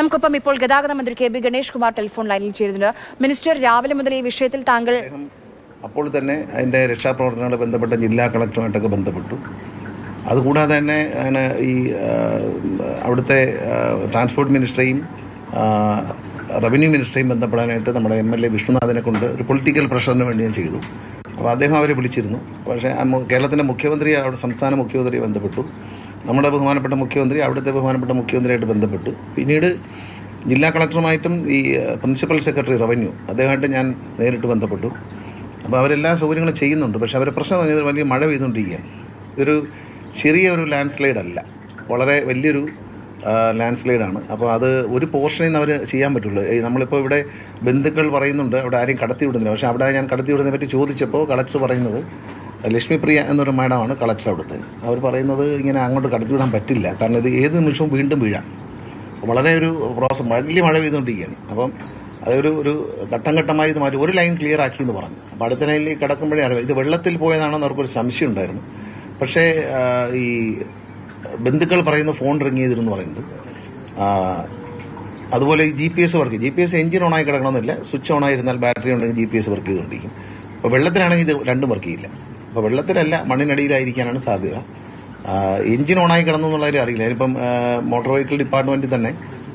നമുക്കൊപ്പം ഇപ്പോൾ ഗതാഗത മന്ത്രി K B Ganesh Kumar telephone ലൈനിൽ ചേരുന്നുണ്ട് മിനിസ്റ്റർ രാവിലെ മുതൽ ഈ വിഷയത്തിൽ താങ്കൾ അദ്ദേഹം അപ്പോൾ തന്നെ അതിൻ്റെ രക്ഷാപ്രവർത്തനങ്ങളെ ബന്ധപ്പെട്ട ജില്ലാ കളക്ടറുമായിട്ടൊക്കെ ബന്ധപ്പെട്ടു അതുകൂടാതെ തന്നെ ആണ് ഈ ആ, അവിടുത്തെ ആ, ട്രാൻസ്പോർട്ട് മിനിസ്റ്ററെയും ആ, റവന്യൂ മിനിസ്റ്ററെയും ബന്ധപ്പെടാനായിട്ട് നമ്മുടെ എം എൽ എ വിഷ്ണുനാഥിനെ കൊണ്ട് ഒരു പൊളിറ്റിക്കൽ പ്രഷറിന് വേണ്ടി ഞാൻ ചെയ്തു അപ്പോൾ അദ്ദേഹം അവരെ വിളിച്ചിരുന്നു പക്ഷേ ആ മു- കേരളത്തിൻ്റെ മുഖ്യമന്ത്രി അവിടെ സംസ്ഥാന മുഖ്യമന്ത്രിയെ ബന്ധപ്പെട്ടു നമ്മുടെ ബഹുമാനപ്പെട്ട മുഖ്യമന്ത്രി അവിടുത്തെ ബഹുമാനപ്പെട്ട മുഖ്യമന്ത്രിയായിട്ട് ബന്ധപ്പെട്ടു പിന്നീട് ജില്ലാ കളക്ടറുമായിട്ടും ഈ ആ, പ്രിൻസിപ്പൽ സെക്രട്ടറി റവന്യൂ അദ്ദേഹമായിട്ട് ഞാൻ നേരിട്ട് ബന്ധപ്പെട്ടു അപ്പോൾ അവരെല്ലാ സൗകര്യങ്ങളും ചെയ്യുന്നുണ്ട് പക്ഷേ അവരുടെ പ്രശ്നം എന്ന് പറഞ്ഞാൽ വലിയ മഴ പെയ്തുകൊണ്ടിരിക്കുകയാണ് ഇതൊരു ചെറിയ ഒരു ലാൻഡ് സ്ലൈഡ് അല്ല വളരെ വലിയൊരു ലാൻഡ് സ്ലൈഡാണ് അപ്പോൾ അത് ഒരു പോർഷനിൽ നിന്ന് അവർ ചെയ്യാൻ പറ്റുള്ളൂ ഈ നമ്മളിപ്പോൾ ഇവിടെ ബന്ധുക്കൾ പറയുന്നുണ്ട് അവിടെ ആരെയും കടത്തി വിടുന്നില്ല പക്ഷേ അവിടെ ഞാൻ കടത്തി വിടുന്നതിനെ പറ്റി ചോദിച്ചപ്പോൾ കളക്ടർ പറയുന്നത് ലക്ഷ്മിപ്രിയ എന്നൊരു മാഡമാണ് കളക്ടർ അവിടുത്തെ അവർ പറയുന്നത് ഇങ്ങനെ അങ്ങോട്ട് കടത്തി വിടാൻ പറ്റില്ല കാരണം ഇത് ഏത് നിമിഷവും വീണ്ടും വീഴാം വളരെ ഒരു പ്രോസസ് വലിയ മഴ പെയ്തുകൊണ്ടിരിക്കുകയാണ് അപ്പം അതൊരു ഒരു ഘട്ടം ഘട്ടമായി ഇത് മാറ്റി ഒരു ലൈൻ ക്ലിയർ ആക്കി എന്ന് പറഞ്ഞു അപ്പോൾ അടുത്ത ലൈനിൽ കിടക്കുമ്പോഴേ അറിയാം ഇത് വെള്ളത്തിൽ പോയതാണെന്ന് അവർക്കൊരു സംശയം ഉണ്ടായിരുന്നു പക്ഷേ ആ, ഈ ബന്ധുക്കൾ പറയുന്ന ഫോൺ റിങ് ചെയ്തിരുന്നു പറയുന്നുണ്ട് ആ, അതുപോലെ ഈ G P S work G P S engine ഓണായി കിടക്കണമെന്നില്ല സ്വിച്ച് ഓൺ ആയിരുന്നാൽ ബാറ്ററി ഉണ്ടെങ്കിൽ ജി പി എസ് വർക്ക് ചെയ്തുകൊണ്ടിരിക്കും അപ്പോൾ വെള്ളത്തിലാണെങ്കിൽ ഇത് രണ്ടും വർക്ക് ചെയ്യില്ല അപ്പോൾ വെള്ളത്തിലല്ല മണ്ണിനടിയിലായിരിക്കാനാണ് സാധ്യത ആ, എഞ്ചിൻ ഓണായി കിടന്നു എന്നുള്ള കാര്യം അറിയില്ല ഇനിയിപ്പം ആ, മോട്ടോർ വെഹിക്കിൾ ഡിപ്പാർട്ട്മെന്റിൽ തന്നെ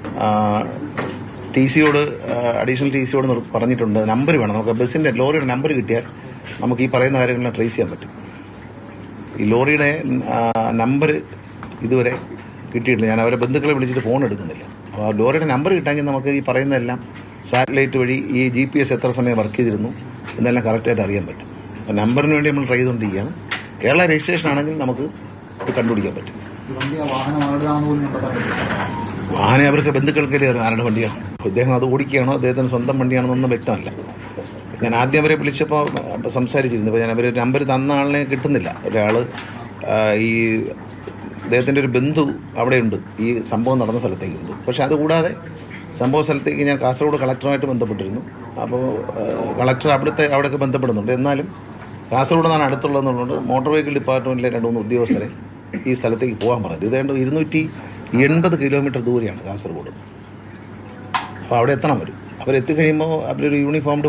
ടി സിയോട് അഡീഷണൽ ടി സിയോട് പറഞ്ഞിട്ടുണ്ട് നമ്പർ വേണം നമുക്ക് ബസ്സിന്റെ ലോറിയുടെ നമ്പർ കിട്ടിയാൽ നമുക്ക് ഈ പറയുന്ന കാര്യങ്ങളെല്ലാം ട്രേസ് ചെയ്യാൻ പറ്റും ഈ ലോറിയുടെ നമ്പർ ഇതുവരെ കിട്ടിയിട്ടില്ല ഞാൻ അവരെ ബന്ധുക്കളെ വിളിച്ചിട്ട് ഫോൺ എടുക്കുന്നില്ല അപ്പോൾ ആ ലോറിയുടെ നമ്പർ കിട്ടാമെങ്കിൽ നമുക്ക് ഈ പറയുന്നതെല്ലാം സാറ്റലൈറ്റ് വഴി ഈ ജി പി എസ് എത്ര സമയം വർക്ക് ചെയ്തിരുന്നു എന്നെല്ലാം കറക്റ്റായിട്ട് അറിയാൻ പറ്റും അപ്പോൾ നമ്പറിന് വേണ്ടി നമ്മൾ ട്രൈ ചെയ്തുകൊണ്ടിരിക്കുകയാണ് കേരള രജിസ്ട്രേഷൻ ആണെങ്കിൽ നമുക്ക് ഇത് കണ്ടുപിടിക്കാൻ പറ്റും വണ്ടി ആ വാഹനം ആരുടെയാണെന്ന് പോലും കണ്ടെത്താൻ പറ്റില്ല വാഹനം അവർക്ക് ബന്ധുക്കൾക്കല്ലേ അറിയാം ആരുടെ വണ്ടിയാണ് അദ്ദേഹം അത് ഓടിക്കുകയാണോ അദ്ദേഹത്തിന് സ്വന്തം വണ്ടിയാണെന്നൊന്നും വ്യക്തമല്ല ഞാൻ ആദ്യം അവരെ വിളിച്ചപ്പോൾ അഹ് സംസാരിച്ചിരുന്നു അപ്പോൾ ഞാൻ അവർ നമ്പർ തന്ന ആളിനെ കിട്ടുന്നില്ല ഒരാൾ ഈ അദ്ദേഹത്തിൻ്റെ ഒരു ബന്ധു അവിടെയുണ്ട് ഈ സംഭവം നടന്ന സ്ഥലത്തേക്കുണ്ട് പക്ഷേ അതുകൂടാതെ സംഭവ സ്ഥലത്തേക്ക് ഞാൻ കാസർഗോഡ് കളക്ടറുമായിട്ട് ബന്ധപ്പെട്ടിരുന്നു അപ്പോൾ കളക്ടർ അവിടുത്തെ അവിടെയൊക്കെ ബന്ധപ്പെടുന്നുണ്ട് എന്നാലും കാസർഗോഡ് നിന്നാണ് അടുത്തുള്ളതെന്നുള്ളത് മോട്ടോർ വെഹിക്കിൾ ഡിപ്പാർട്ട്മെൻറ്റിലെ രണ്ട് മൂന്ന് ഉദ്യോഗസ്ഥരെ ഈ സ്ഥലത്തേക്ക് പോകാൻ പറഞ്ഞു ഇതേണ്ട ഇരുന്നൂറ്റി എൺപത് കിലോമീറ്റർ ദൂരെയാണ് കാസർഗോഡ് അപ്പോൾ അവിടെ എത്തണം വരും അവരെത്തിക്കഴിയുമ്പോൾ അവരൊരു യൂണിഫോംഡ്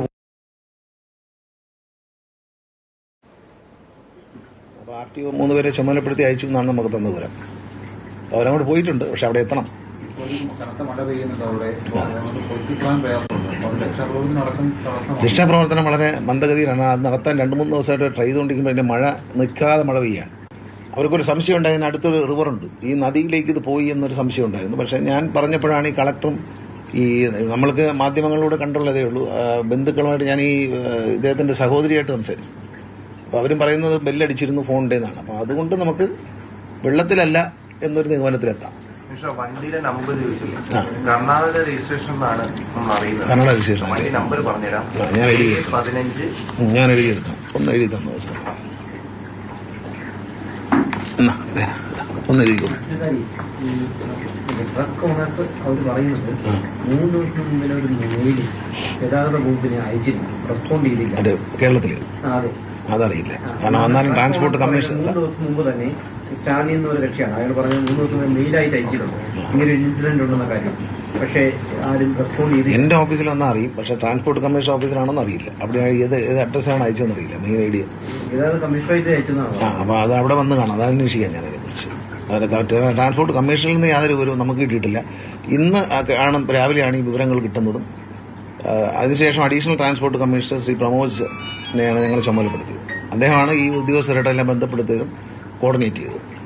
അപ്പോൾ ആർ ടി ഒ മൂന്ന് പേരെ ചുമതലപ്പെടുത്തി അയച്ചു എന്നാണ് നമുക്ക് തന്നു വിവരം അവരങ്ങോട്ട് പോയിട്ടുണ്ട് പക്ഷെ അവിടെ എത്തണം ഇപ്പോൾ ഈ കനത്ത മഴ പെയ്യുന്നുണ്ട് അവിടെ അപ്പോൾ അതുകൊണ്ട് പൊളിക്കാൻ പ്രയാസമുണ്ട് അപ്പോൾ അത് രക്ഷാപ്രവർത്തനം നടക്കും തടസ്സമാണ് രക്ഷാപ്രവർത്തനം വളരെ മന്ദഗതിയിലാണ് അത് നടത്താൻ രണ്ട് മൂന്ന് ദിവസമായിട്ട് ട്രൈ ചെയ്തുകൊണ്ടിരിക്കുമ്പോൾ അതിൻ്റെ മഴ നിൽക്കാതെ മഴ പെയ്യാണ് അവർക്കൊരു സംശയം ഉണ്ടായി അതിന് അടുത്തൊരു റിവറുണ്ട് ഈ നദിയിലേക്ക് ഇത് പോയി എന്നൊരു സംശയം ഉണ്ടായിരുന്നു പക്ഷേ ഞാൻ പറഞ്ഞപ്പോഴാണ് ഈ കളക്ടറും ഈ നമ്മൾക്ക് മാധ്യമങ്ങളിലൂടെ കണ്ടുള്ളതേ ഉള്ളൂ ആ, ബന്ധുക്കളുമായിട്ട് ഞാൻ ഈ ആ, ഇദ്ദേഹത്തിൻ്റെ സഹോദരിയായിട്ട് സംസാരിച്ചു അപ്പോൾ അവരും പറയുന്നത് ബെല്ലടിച്ചിരുന്നു ഫോണിൻ്റെന്നാണ് അപ്പോൾ അതുകൊണ്ട് നമുക്ക് വെള്ളത്തിലല്ല എന്നൊരു നിഗമനത്തിലെത്താം പക്ഷേ വണ്ടിയുടെ നമ്പർ ചോദിച്ചില്ലേ ആ. കർണാടക രജിസ്ട്രേഷൻ എന്നാണ് നമ്മൾ അറിയുന്നത് കന്നഡ വിശേഷം വണ്ടി നമ്പർ പറഞ്ഞുതരാം ആ, ഞാൻ എഴുതി വെക്കാം. പതിനഞ്ച് ഞാൻ എഴുതിയെടുത്തു ഒന്ന് എഴുതി തന്നു സാർ എന്നാ ദേ, ദാ, ഒന്ന് എഴുതിക്കോ ഒരു കാര്യം, ഈ ട്രക്ക് ഓണേഴ്സ് അവർ പറയുന്നത് മൂന്ന് ദിവസം മുമ്പിൽ ഒരു മെയിൽ ഗതാഗത വകുപ്പിനെ അയച്ചിരുന്നു റെസ്പോണ്ട് ചെയ്തില്ല അത് കേരളത്തിൽ ആ, അതെ അതറിയില്ല കാരണം വന്നാലും ട്രാൻസ്പോർട്ട് കമ്മീഷൻ മൂന്ന് ദിവസം മുമ്പ് തന്നെ സ്റ്റാലിൻ എന്ന ഒരു കക്ഷിയാണ് അയാൾ പറഞ്ഞത് മൂന്ന് ദിവസം മുമ്പ് മെയിലായിട്ട് അയച്ചിട്ടുണ്ട് ഇങ്ങനെ ഒരു ഇൻസിഡന്റ് ഉണ്ടെന്ന കാര്യം പക്ഷേ ആരും റെസ്പോണ്ട് ചെയ്തില്ല എൻ്റെ ഓഫീസിൽ വന്നാൽ അറിയും പക്ഷേ ട്രാൻസ്പോർട്ട് കമ്മീഷൻ ഓഫീസിലാണെന്ന് അറിയില്ല അവിടെ ഏത് ഏത് അഡ്രസ്സാണ് അയച്ചതെന്ന് അറിയില്ല മെയിൻ ഐ ഡി ഗതാഗത കമ്മീഷണറേറ്റ് അയച്ചതാണ് ആ അപ്പോൾ അത് അവിടെ വന്ന് കാണാം അത് അന്വേഷിക്കാം ഞാൻ അതിനെക്കുറിച്ച് അത് കറക്റ്റ് ട്രാൻസ്പോർട്ട് കമ്മീഷനിൽ നിന്ന് യാതൊരു വിവരവും നമുക്ക് കിട്ടിയിട്ടില്ല ഇന്ന് ആ ആണ് രാവിലെയാണ് ഈ വിവരങ്ങൾ കിട്ടുന്നതും ആ, അതിനുശേഷം അഡീഷണൽ ട്രാൻസ്പോർട്ട് കമ്മീഷണർ ശ്രീ പ്രമോദിനെയാണ് ഞങ്ങൾ ചുമതലപ്പെടുത്തിയത് അദ്ദേഹമാണ് ഈ ഉദ്യോഗസ്ഥരുടെ എല്ലാം ബന്ധപ്പെടുത്തിയതും കോർഡിനേറ്റ് ചെയ്തത്